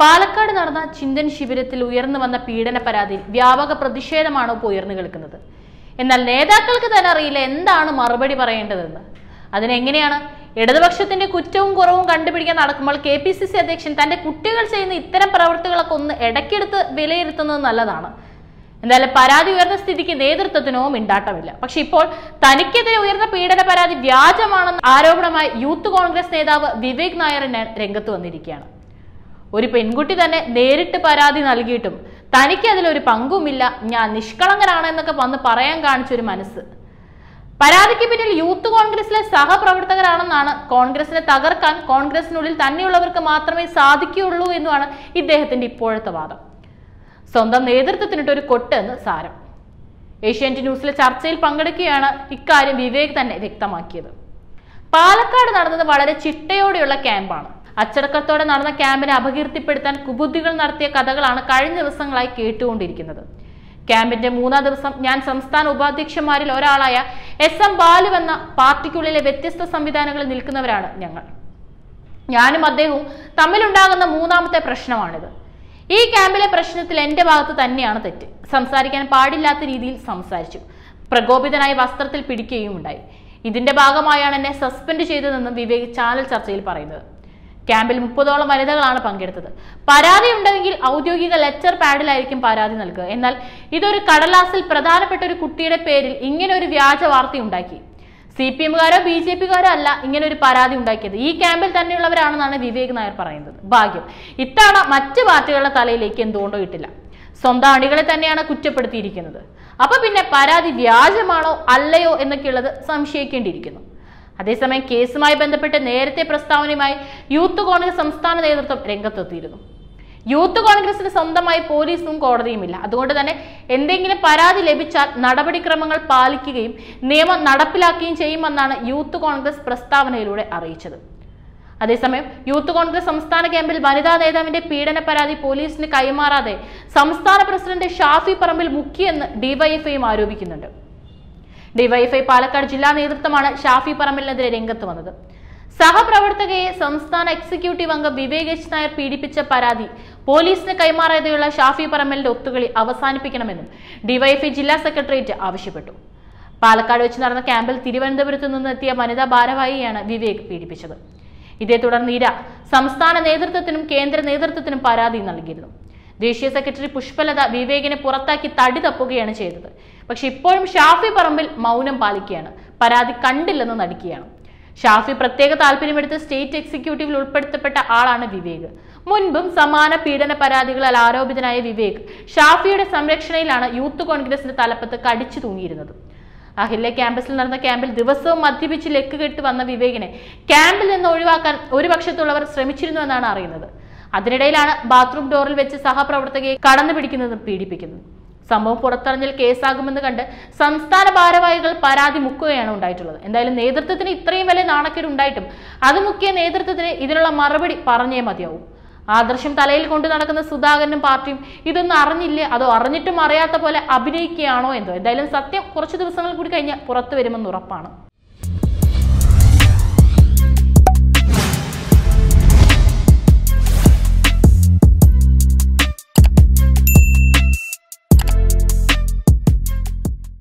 പാലക്കാട് നടന്ന ചിന്തൻ ശിബിരത്തിൽ ഉയർന്നു വന്ന പീഡന പരാതിയിൽ വ്യാപക പ്രതിഷേധമാണോ ഇപ്പോൾ ഉയർന്നു കേൾക്കുന്നത് എന്നാൽ നേതാക്കൾക്ക് തന്നെ അറിയില്ല എന്താണ് മറുപടി പറയേണ്ടതെന്ന് അതിനെങ്ങനെയാണ് ഇടതുപക്ഷത്തിന്റെ കുറ്റവും കുറവും കണ്ടുപിടിക്കാൻ നടക്കുമ്പോൾ കെ പി സി സി അധ്യക്ഷൻ തന്റെ കുട്ടികൾ ചെയ്യുന്ന ഇത്തരം പ്രവൃത്തികളൊക്കെ ഒന്ന് ഇടയ്ക്കെടുത്ത് വിലയിരുത്തുന്നത് നല്ലതാണ് എന്തായാലും പരാതി ഉയർന്ന സ്ഥിതിക്ക് നേതൃത്വത്തിനോ മിണ്ടാട്ടമില്ല പക്ഷെ ഇപ്പോൾ തനിക്കെതിരെ ഉയർന്ന പീഡന പരാതി വ്യാജമാണെന്ന ആരോപണമായി യൂത്ത് കോൺഗ്രസ് നേതാവ് വിവേക് നായറിന് രംഗത്ത് വന്നിരിക്കുകയാണ് ഒരു പെൺകുട്ടി തന്നെ നേരിട്ട് പരാതി നൽകിയിട്ടും തനിക്ക് അതിലൊരു പങ്കുമില്ല ഞാൻ നിഷ്കളങ്കനാണ് എന്നൊക്കെ വന്ന് പറയാൻ കാണിച്ചൊരു മനസ്സ് പരാതിക്ക് പിന്നിൽ യൂത്ത് കോൺഗ്രസിലെ സഹപ്രവർത്തകരാണെന്നാണ് കോൺഗ്രസിനെ തകർക്കാൻ കോൺഗ്രസിനുള്ളിൽ തന്നെയുള്ളവർക്ക് മാത്രമേ സാധിക്കുകയുള്ളൂ എന്നുമാണ് ഇദ്ദേഹത്തിന്റെ ഇപ്പോഴത്തെ വാദം സ്വന്തം നേതൃത്വത്തിനിട്ട് ഒരു കൊട്ട് എന്ന് സാരം ഏഷ്യാനെറ്റ് ന്യൂസിലെ ചർച്ചയിൽ പങ്കെടുക്കുകയാണ് ഇക്കാര്യം വിവേക് തന്നെ വ്യക്തമാക്കിയത് പാലക്കാട് നടന്നത് വളരെ ചിട്ടയോടെയുള്ള ക്യാമ്പാണ് അച്ചടക്കത്തോടെ നടന്ന ക്യാമ്പിനെ അപകീർത്തിപ്പെടുത്താൻ കുബുദ്ധികൾ നടത്തിയ കഥകളാണ് കഴിഞ്ഞ ദിവസങ്ങളായി കേട്ടുകൊണ്ടിരിക്കുന്നത് ക്യാമ്പിന്റെ മൂന്നാം ദിവസം ഞാൻ സംസ്ഥാന ഉപാധ്യക്ഷന്മാരിൽ ഒരാളായ എസ് എം ബാലു എന്ന പാർട്ടിക്കുള്ളിലെ വ്യത്യസ്ത സംവിധാനങ്ങളിൽ നിൽക്കുന്നവരാണ് ഞങ്ങൾ ഞാനും അദ്ദേഹവും തമ്മിലുണ്ടാകുന്ന മൂന്നാമത്തെ പ്രശ്നമാണിത് ഈ ക്യാമ്പിലെ പ്രശ്നത്തിൽ എന്റെ ഭാഗത്ത് തന്നെയാണ് തെറ്റ് സംസാരിക്കാൻ പാടില്ലാത്ത രീതിയിൽ സംസാരിച്ചു പ്രകോപിതനായി വസ്ത്രത്തിൽ പിടിക്കുകയും ഉണ്ടായി ഇതിന്റെ ഭാഗമായാണ് എന്നെ സസ്പെൻഡ് ചെയ്തതെന്നും വിവേക് ചാനൽ ചർച്ചയിൽ പറയുന്നത് ക്യാമ്പിൽ മുപ്പതോളം വനിതകളാണ് പങ്കെടുത്തത് പരാതി ഉണ്ടെങ്കിൽ ഔദ്യോഗിക ലെറ്റർ പാഡിലായിരിക്കും പരാതി നൽകുക എന്നാൽ ഇതൊരു കടലാസിൽ പ്രധാനപ്പെട്ട ഒരു കുട്ടിയുടെ പേരിൽ ഇങ്ങനെ ഒരു വ്യാജ വാർത്ത ഉണ്ടാക്കി സി പി എമ്മുകാരോ ബി ജെ പിക്കാരോ അല്ല ഇങ്ങനെ ഒരു പരാതി ഉണ്ടാക്കിയത് ഈ ക്യാമ്പിൽ തന്നെയുള്ളവരാണെന്നാണ് വിവേക് നായർ പറയുന്നത് ഭാഗ്യം ഇത്തവണ മറ്റ് പാർട്ടികളുടെ തലയിലേക്ക് എന്തുകൊണ്ടോ ഇട്ടില്ല സ്വന്തം അണികളെ തന്നെയാണ് കുറ്റപ്പെടുത്തിയിരിക്കുന്നത് അപ്പൊ പിന്നെ പരാതി വ്യാജമാണോ അല്ലയോ എന്നൊക്കെയുള്ളത് സംശയിക്കേണ്ടിയിരിക്കുന്നു അതേസമയം കേസുമായി ബന്ധപ്പെട്ട് നേരത്തെ പ്രസ്താവനയുമായി യൂത്ത് കോൺഗ്രസ് സംസ്ഥാന നേതൃത്വം രംഗത്തെത്തിയിരുന്നു യൂത്ത് കോൺഗ്രസിന് സ്വന്തമായി പോലീസും കോടതിയുമില്ല അതുകൊണ്ട് തന്നെ എന്തെങ്കിലും പരാതി ലഭിച്ചാൽ നടപടിക്രമങ്ങൾ പാലിക്കുകയും നിയമം നടപ്പിലാക്കുകയും ചെയ്യുമെന്നാണ് യൂത്ത് കോൺഗ്രസ് പ്രസ്താവനയിലൂടെ അറിയിച്ചത് അതേസമയം യൂത്ത് കോൺഗ്രസ് സംസ്ഥാന ക്യാമ്പിൽ വനിതാ നേതാവിന്റെ പീഡന പരാതി പോലീസിന് കൈമാറാതെ സംസ്ഥാന പ്രസിഡന്റ് ഷാഫി പറമ്പിൽ മുക്കിയെന്ന് ഡിവൈഎഫ്ഐയും ആരോപിക്കുന്നുണ്ട് ഡിവൈഎഫ്ഐ പാലക്കാട് ജില്ലാ നേതൃത്വമാണ് ഷാഫി പറമ്പിലിനെതിരെ രംഗത്ത് വന്നത് സഹപ്രവർത്തകയെ സംസ്ഥാന എക്സിക്യൂട്ടീവ് അംഗം വിവേക് എച്ച് നായർ പീഡിപ്പിച്ച പരാതി പോലീസിന് കൈമാറാതെയുള്ള ഷാഫി പറമ്പലിന്റെ ഒത്തുകളി അവസാനിപ്പിക്കണമെന്നും ഡിവൈഎഫ്ഐ ജില്ലാ സെക്രട്ടേറിയറ്റ് ആവശ്യപ്പെട്ടു പാലക്കാട് വെച്ച് നടന്ന ക്യാമ്പിൽ തിരുവനന്തപുരത്ത് നിന്ന് എത്തിയ വനിതാ ഭാരവാഹിയാണ് വിവേക് പീഡിപ്പിച്ചത് ഇതേ തുടർന്ന് ഇര സംസ്ഥാന നേതൃത്വത്തിനും കേന്ദ്ര നേതൃത്വത്തിനും പരാതി നൽകിയിരുന്നു ദേശീയ സെക്രട്ടറി പുഷ്പലത വിവേകിനെ പുറത്താക്കി തടി തപ്പുകയാണ് ചെയ്തത് പക്ഷെ ഇപ്പോഴും ഷാഫി പറമ്പിൽ മൗനം പാലിക്കുകയാണ് പരാതി കണ്ടില്ലെന്ന് നടിക്കുകയാണ് ഷാഫി പ്രത്യേക താല്പര്യമെടുത്ത് സ്റ്റേറ്റ് എക്സിക്യൂട്ടീവിൽ ഉൾപ്പെടുത്തപ്പെട്ട ആളാണ് വിവേക് മുൻപും സമാന പീഡന പരാതികളാൽ ആരോപിതനായ വിവേക് ഷാഫിയുടെ സംരക്ഷണയിലാണ് യൂത്ത് കോൺഗ്രസിന്റെ തലപ്പത്ത് കടിച്ചു തൂങ്ങിയിരുന്നത് അഹില്യ ക്യാമ്പസിൽ നടന്ന ക്യാമ്പിൽ ദിവസവും മദ്യപിച്ച് ലെക്ക് കെട്ട് വന്ന വിവേകിനെ ക്യാമ്പിൽ നിന്ന് ഒഴിവാക്കാൻ ഒരു പക്ഷത്തുള്ളവർ ശ്രമിച്ചിരുന്നുവെന്നാണ് അറിയുന്നത് അതിനിടയിലാണ് ബാത്റൂം ഡോറിൽ വെച്ച് സഹപ്രവർത്തകയെ കടന്നു പിടിക്കുന്നതും പീഡിപ്പിക്കുന്നതും സംഭവം പുറത്തറിഞ്ഞാൽ കേസാകുമെന്ന് കണ്ട് സംസ്ഥാന ഭാരവാഹികൾ പരാതി മുക്കുകയാണ് ഉണ്ടായിട്ടുള്ളത് എന്തായാലും നേതൃത്വത്തിന് ഇത്രയും വലിയ നാണക്കേട് ഉണ്ടായിട്ടും അത് മുക്കിയ നേതൃത്വത്തിന് ഇതിനുള്ള മറുപടി പറഞ്ഞേ മതിയാവും ആദർശം തലയിൽ കൊണ്ടു നടക്കുന്ന സുധാകരനും പാർട്ടിയും ഇതൊന്നും അറിഞ്ഞില്ലേ അതോ അറിഞ്ഞിട്ടും അറിയാത്ത പോലെ അഭിനയിക്കുകയാണോ എന്തോ എന്തായാലും സത്യം കുറച്ച് ദിവസങ്ങൾ കൂടി കഴിഞ്ഞ് പുറത്തു വരുമെന്ന് ഉറപ്പാണ്